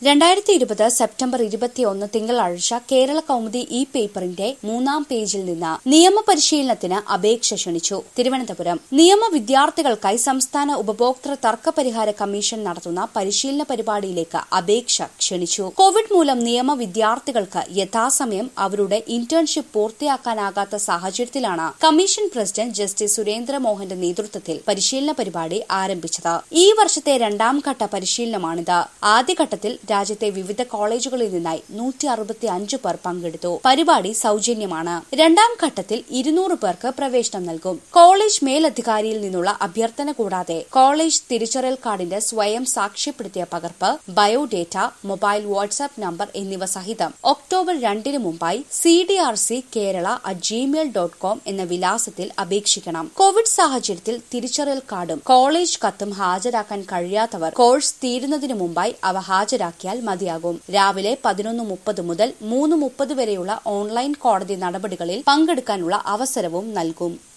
രണ്ടായിരത്തി ഇരുപത് സെപ്റ്റംബർ ഇരുപത്തിയൊന്ന് തിങ്കളാഴ്ച കേരള കൗമുദി ഇ പേപ്പറിന്റെ മൂന്നാം പേജിൽ നിന്ന് നിയമപരിശീലനത്തിന് അപേക്ഷ ക്ഷണിച്ചു തിരുവനന്തപുരം നിയമ വിദ്യാർത്ഥികൾക്കായി സംസ്ഥാന ഉപഭോക്തൃ തർക്ക പരിഹാര കമ്മീഷൻ നടത്തുന്ന പരിശീലന പരിപാടിയിലേക്ക് അപേക്ഷ ക്ഷണിച്ചു കോവിഡ് മൂലം നിയമ വിദ്യാർത്ഥികൾക്ക് യഥാസമയം അവരുടെ ഇന്റേൺഷിപ്പ് പൂർത്തിയാക്കാനാകാത്ത സാഹചര്യത്തിലാണ് കമ്മീഷൻ പ്രസിഡന്റ് ജസ്റ്റിസ് സുരേന്ദ്രമോഹന്റെ നേതൃത്വത്തിൽ പരിശീലന പരിപാടി ആരംഭിച്ചത് ഈ വർഷത്തെ രണ്ടാം ഘട്ട പരിശീലനമാണിത് ആദ്യഘട്ടത്തിൽ രാജ്യത്തെ വിവിധ കോളേജുകളിൽ നിന്നായി നൂറ്റി അറുപത്തി അഞ്ച് പേർ പങ്കെടുത്തു പരിപാടി സൌജന്യമാണ് രണ്ടാം ഘട്ടത്തിൽ ഇരുന്നൂറ് പേർക്ക് പ്രവേശനം നൽകും കോളേജ് മേലധികാരിയിൽ നിന്നുള്ള അഭ്യർത്ഥന കൂടാതെ കോളേജ് തിരിച്ചറിയൽ കാർഡിന്റെ സ്വയം സാക്ഷ്യപ്പെടുത്തിയ പകർപ്പ് ബയോഡേറ്റ മൊബൈൽ വാട്സ്ആപ്പ് നമ്പർ എന്നിവ സഹിതം ഒക്ടോബർ രണ്ടിന് മുമ്പായി C D R C Kerala at Gmail dot com എന്ന വിലാസത്തിൽ അപേക്ഷിക്കണം കോവിഡ് സാഹചര്യത്തിൽ തിരിച്ചറിയൽ കാർഡും കോളേജ് കത്തും ഹാജരാക്കാൻ കഴിയാത്തവർ കോഴ്സ് തീരുന്നതിനു മുമ്പായി അവ ഹാജരാക്കിയാൽ മതിയാകും രാവിലെ പതിനൊന്ന് മുപ്പത് മുതൽ മൂന്ന് മുപ്പത് വരെയുള്ള ഓൺലൈൻ കോടതി നടപടികളിൽ പങ്കെടുക്കാനുള്ള അവസരവും നൽകും